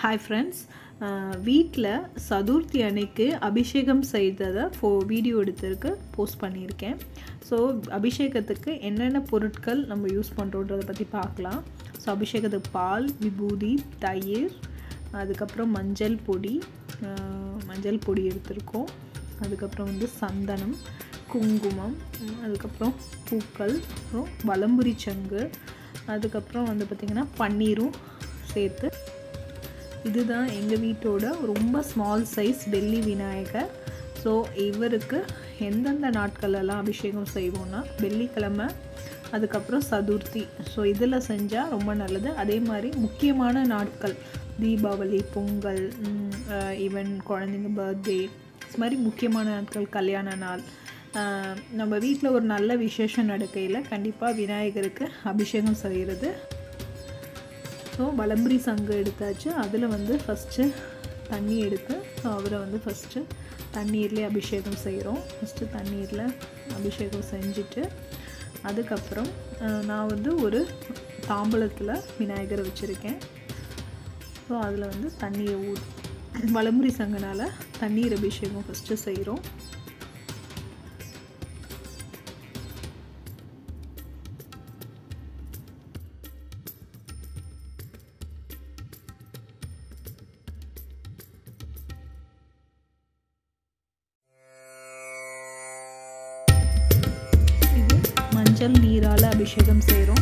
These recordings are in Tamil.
ஹாய் ஃப்ரெண்ட்ஸ் வீட்டில் சதுர்த்தி அன்னைக்கு அபிஷேகம் செய்ததை ஃபோ வீடியோ எடுத்திருக்கு போஸ்ட் பண்ணியிருக்கேன் ஸோ அபிஷேகத்துக்கு என்னென்ன பொருட்கள் நம்ம யூஸ் பண்ணுறோன்றதை பற்றி பார்க்கலாம் ஸோ அபிஷேகத்துக்கு பால் விபூதி தயிர் அதுக்கப்புறம் மஞ்சள் பொடி ஆஹ், மஞ்சள் பொடி எடுத்திருக்கோம் அதுக்கப்புறம் வந்து சந்தனம் குங்குமம் உம், அதுக்கப்புறம் பூக்கள் அப்புறம் வலம்புரி சங்கு அதுக்கப்புறம் வந்து பார்த்திங்கன்னா பன்னீரும் சேர்த்து இதுதான் எங்கள் வீட்டோட ரொம்ப ஸ்மால் சைஸ் வெள்ளி விநாயகர் ஸோ இவருக்கு எந்தெந்த நாட்களெல்லாம் அபிஷேகம் செய்வோம்னா வெள்ளிக்கிழமை அதுக்கப்புறம் சதுர்த்தி ஸோ இதில் செஞ்சால் ரொம்ப நல்லது அதே மாதிரி முக்கியமான நாட்கள் தீபாவளி பொங்கல் ஈவன் குழந்தைங்க பர்த்டே இது மாதிரி முக்கியமான நாட்கள் கல்யாண நாள் ஆஹ் நம்ம வீட்டில் ஒரு நல்ல விசேஷம் நடக்கையில் கண்டிப்பாக விநாயகருக்கு அபிஷேகம் செய்கிறது ஸோ வலம்புரி சங்கு எடுத்தாச்சு அதில் வந்து ஃபஸ்ட்டு தண்ணி எடுத்து ஸோ அவரை வந்து ஃபஸ்ட்டு தண்ணீர்லேயே அபிஷேகம் செய்கிறோம் ஃபஸ்ட்டு தண்ணீரில் அபிஷேகம் செஞ்சுட்டு அதுக்கப்புறம் அஹ், நான் வந்து ஒரு தாம்பூலத்தில் விநாயகரை வச்சுருக்கேன் ஸோ அதில் வந்து தண்ணியை ஊ வலம்புரி சங்கனால் தண்ணீர் அபிஷேகம் ஃபஸ்ட்டு செய்கிறோம் இது மஞ்சள் நீரால் அபிஷேகம் செய்கிறோம்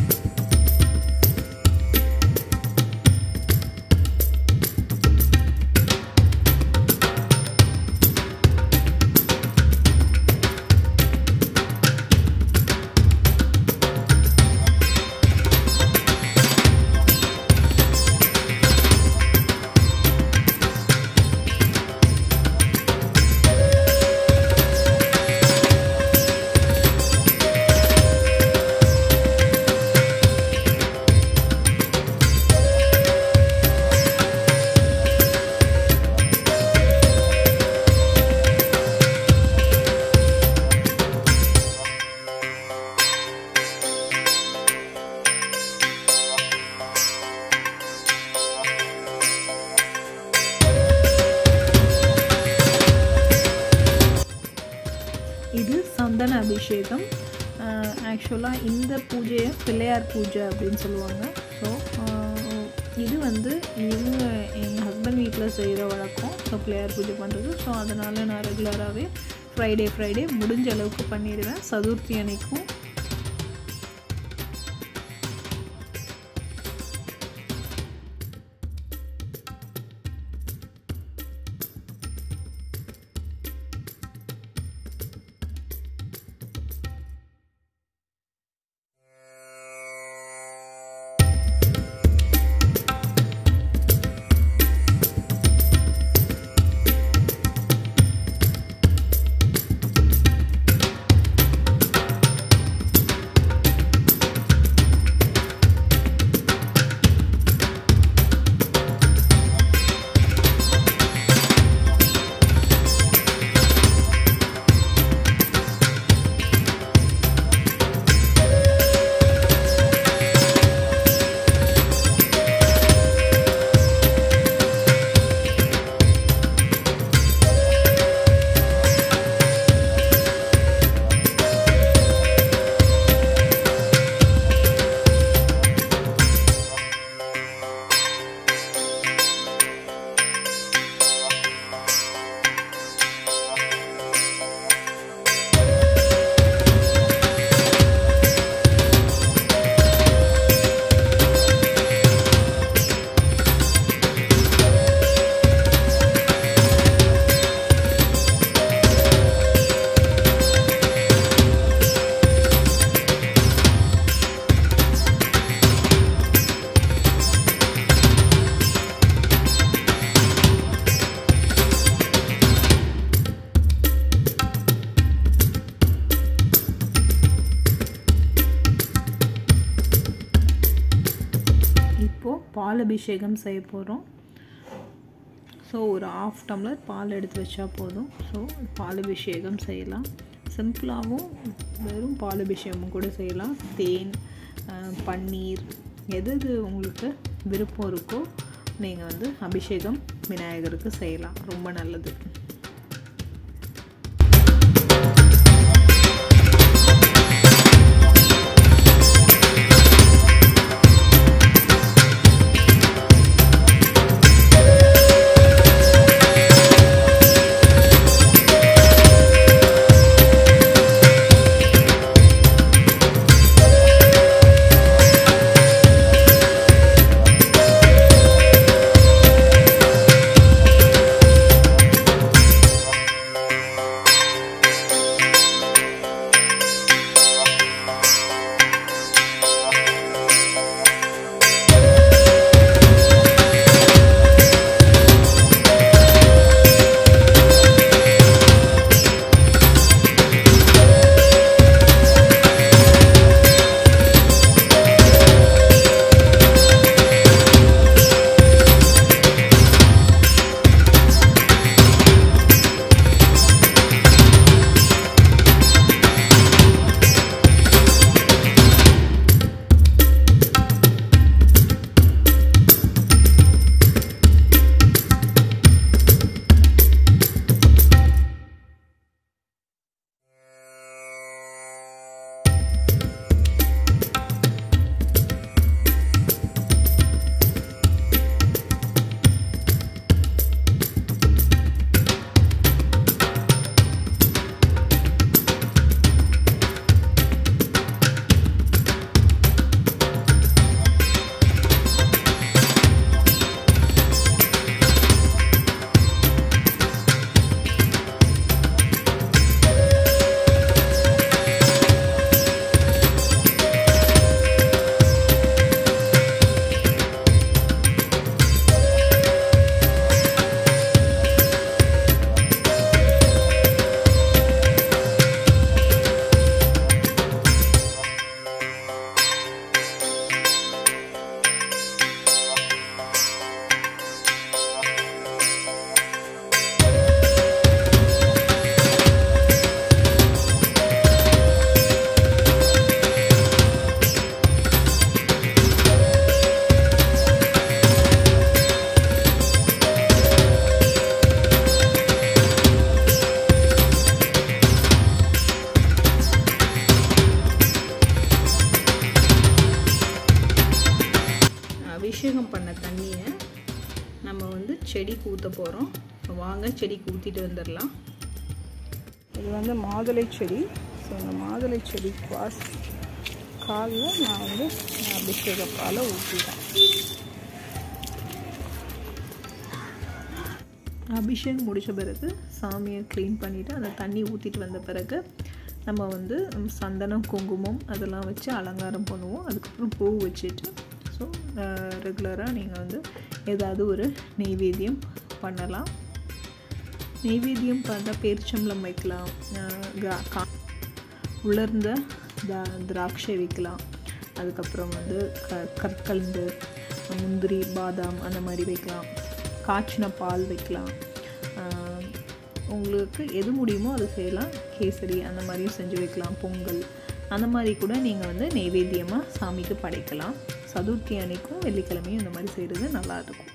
இது சந்தன அபிஷேகம் ஆக்சுவலாக இந்த பூஜையை பிள்ளையார் பூஜை அப்படின்னு சொல்லுவாங்க ஸோ இது வந்து இவங்க எங்கள் ஹஸ்பண்ட் வீட்டில் செய்கிற வழக்கம் ஸோ பிள்ளையார் பூஜை பண்ணுறது ஸோ அதனால் நான் ரெகுலராகவே ஃப்ரைடே ஃப்ரைடே முடிஞ்ச அளவுக்கு பண்ணிடுவேன் சதுர்த்தி அன்னைக்கும் இப்போது பால் அபிஷேகம் செய்ய போகிறோம் ஸோ ஒரு ஆஃப் டம்ளர் பால் எடுத்து வச்சா போதும் ஸோ பால் அபிஷேகம் செய்யலாம் சிம்பிளாகவும் வெறும் பால் அபிஷேகமும் கூட செய்யலாம் தேன் அஹ், பன்னீர் எது எது உங்களுக்கு விருப்பம் இருக்கோ நீங்கள் வந்து அபிஷேகம் விநாயகருக்கு செய்யலாம் ரொம்ப நல்லது அபிஷேகம் பண்ண தண்ணியை நம்ம வந்து செடிக்கு ஊற்ற போகிறோம் வாங்க செடிக்கு ஊற்றிட்டு வந்துடலாம் இது வந்து மாதுளை செடி ஸோ இந்த மாதுளை செடி பாஸ் காலில் நான் வந்து அபிஷேக பாலை ஊற்றிட்டேன் அபிஷேகம் முடித்த பிறகு சாமியை க்ளீன் பண்ணிவிட்டு அந்த தண்ணி ஊற்றிட்டு வந்த பிறகு நம்ம வந்து சந்தனம் குங்குமம் அதெல்லாம் வச்சு அலங்காரம் பண்ணுவோம் அதுக்கப்புறம் பூ வச்சுட்டு ஸோ ரெகுலராக நீங்கள் வந்து ஏதாவது ஒரு நெய்வேத்தியம் பண்ணலாம் நெய்வேத்தியம் பார்த்தா பேரிச்சம்பளம் வைக்கலாம் உலர்ந்த தா திராட்சை வைக்கலாம் அதுக்கப்புறம் வந்து க கற்கண்டு முந்திரி பாதாம் அந்த மாதிரி வைக்கலாம் காய்ச்சின பால் வைக்கலாம் உங்களுக்கு எது முடியுமோ அதை செய்யலாம் கேசரி அந்த மாதிரியும் செஞ்சு வைக்கலாம் பொங்கல் அந்த மாதிரி கூட நீங்கள் வந்து நெய்வேத்தியமாக சாமிக்கு படைக்கலாம் சதுர்த்தி அன்னைக்கும் வெள்ளிக்கிழமையும் இந்த மாதிரி செய்கிறது நல்லாயிருக்கும்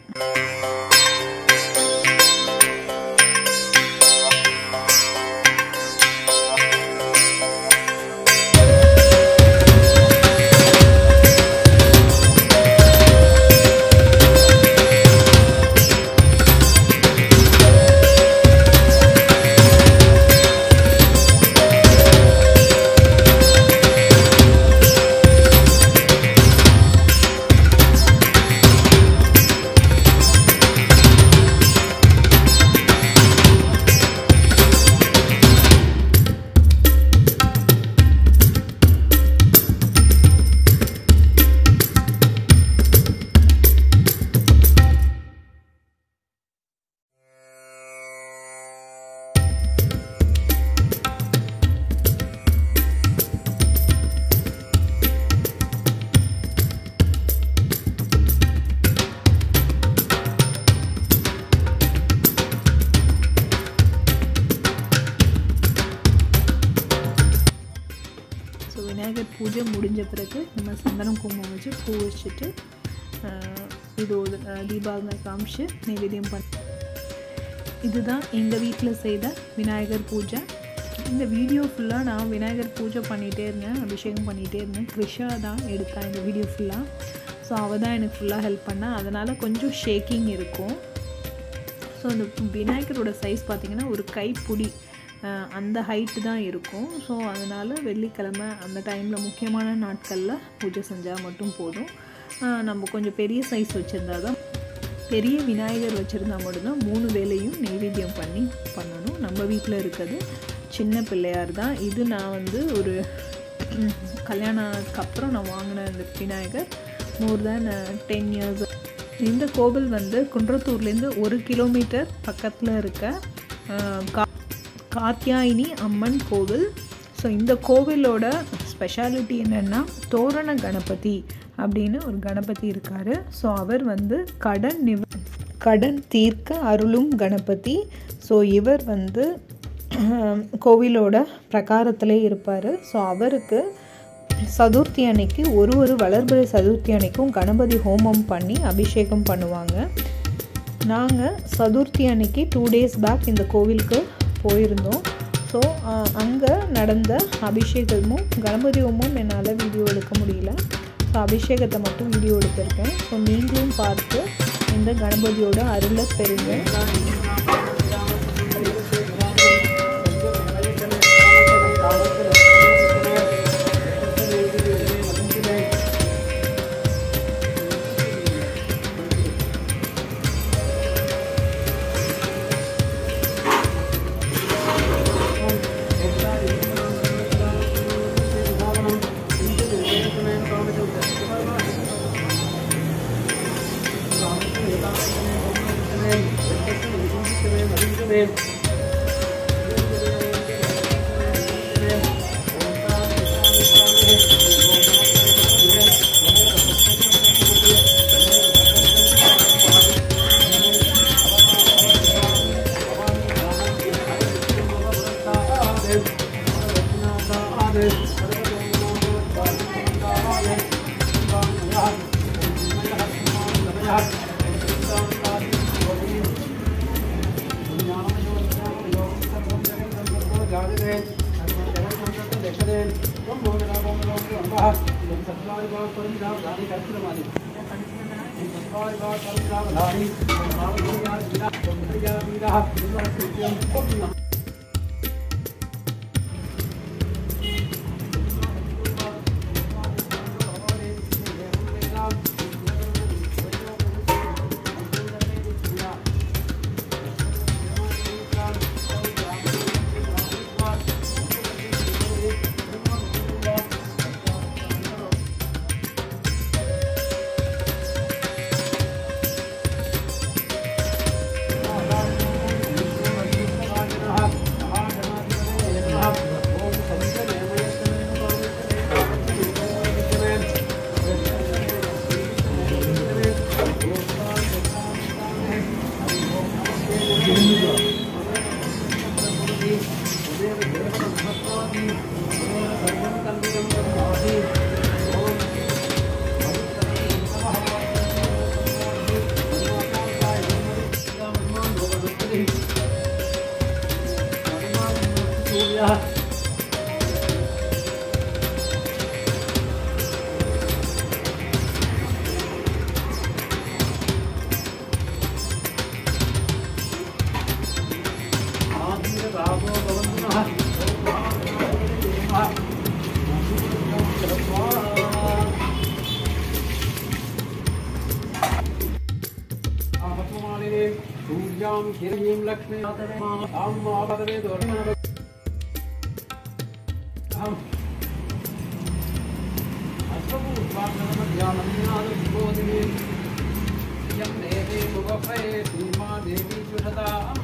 விநாயகர் பூஜை முடிஞ்ச பிறகு நம்ம சந்தனம் குங்குமம் வச்சு பூ வச்சுட்டு இது ஒரு அஹ், தீபாவளி காமிச்சு நைவேத்தியம் பண்ண இதுதான் எங்கள் வீட்டில் செய்த விநாயகர் பூஜை இந்த வீடியோ ஃபுல்லாக நான் விநாயகர் பூஜை பண்ணிகிட்டே இருந்தேன் அபிஷேகம் பண்ணிகிட்டே இருந்தேன் க்ரிஷா தான் எடுத்தா இந்த வீடியோ ஃபுல்லாக ஸோ அவள் தான் எனக்கு ஃபுல்லாக ஹெல்ப் பண்ணா அதனால் கொஞ்சம் ஷேக்கிங் இருக்கும் ஸோ அந்த விநாயகரோட சைஸ் பார்த்திங்கன்னா ஒரு கைப்புடி அஹ், அந்த ஹைட்டு தான் இருக்கும் ஸோ அதனால் வெள்ளிக்கிழமை அந்த டைமில் முக்கியமான நாட்களில் பூஜை செஞ்சால் மட்டும் போதும் அஹ், நம்ம கொஞ்சம் பெரிய சைஸ் வச்சுருந்தா தான் பெரிய விநாயகர் வச்சுருந்தா மட்டும்தான் மூணு வேலையும் நெய்வேத்தியம் பண்ணி பண்ணணும் நம்ம வீட்டில் இருக்கிறது சின்ன பிள்ளையார் தான் இது நான் வந்து ஒரு கல்யாணத்துக்கு அப்புறம் நான் வாங்கின இந்த Vinayagar more than ten years இந்த கோவில் வந்து குன்றத்தூர்லேருந்து ஒரு கிலோமீட்டர் பக்கத்தில் இருக்க அஹ், கா காத்தியாயினி அம்மன் கோவில் ஸோ இந்த கோவிலோட ஸ்பெஷாலிட்டி என்னென்னா தோரண கணபதி அப்படின்னு ஒரு கணபதி இருக்கார் ஸோ அவர் வந்து கடன் நிவ கடன் தீர்க்க அருளும் கணபதி ஸோ இவர் வந்து அஹ், கோவிலோட பிரகாரத்திலே இருப்பார் ஸோ அவருக்கு சதுர்த்தி அன்னைக்கு ஒரு ஒரு வளர்பிறை சதுர்த்தி அன்னைக்கும் கணபதி ஹோமம் பண்ணி அபிஷேகம் பண்ணுவாங்க நாங்கள் சதுர்த்தி அன்னைக்கு டூ டேஸ் பேக் இந்த கோவிலுக்கு போயிருந்தோம் ஸோ அங்கே நடந்த அபிஷேகமும் கணபதி ஹோமம் என்னால் வீடியோ எடுக்க முடியல ஸோ அபிஷேகத்தை மட்டும் வீடியோ எடுத்திருக்கேன் ஸோ நீங்களும் பார்த்து இந்த கணபதியோட அருளை பெறுங்க सूर्यां हिरण्यं लक्ष्मीं तां मापदवे दोषम् अश्वपूर्वाङ्गमध्यामन्यादुद्बोधिनी यं देवी मुगफये सीमा देवी जुषताम्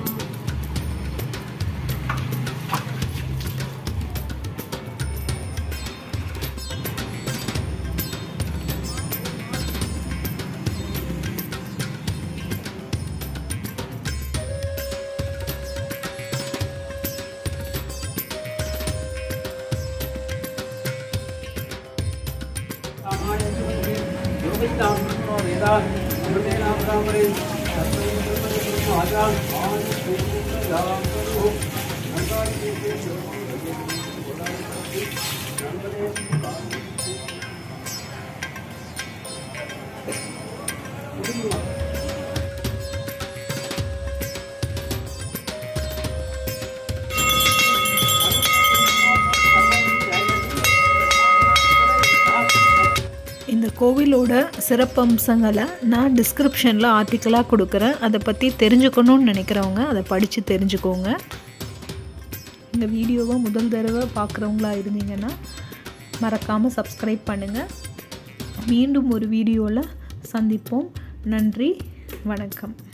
योगितां वेदान् இந்த கோவிலோட சிறப்பம்சங்களை நான் டிஸ்கிரிப்ஷனில் ஆர்டிக்கலாக கொடுக்குறேன் அதை பற்றி தெரிஞ்சுக்கணும்னு நினைக்கிறவங்க அதை படித்து தெரிஞ்சுக்கோங்க இந்த வீடியோவை முதல் தடவை பார்க்குறவங்களா இருந்தீங்கன்னா மறக்காமல் சப்ஸ்கிரைப் பண்ணுங்கள் மீண்டும் ஒரு வீடியோவில் சந்திப்போம் நன்றி வணக்கம்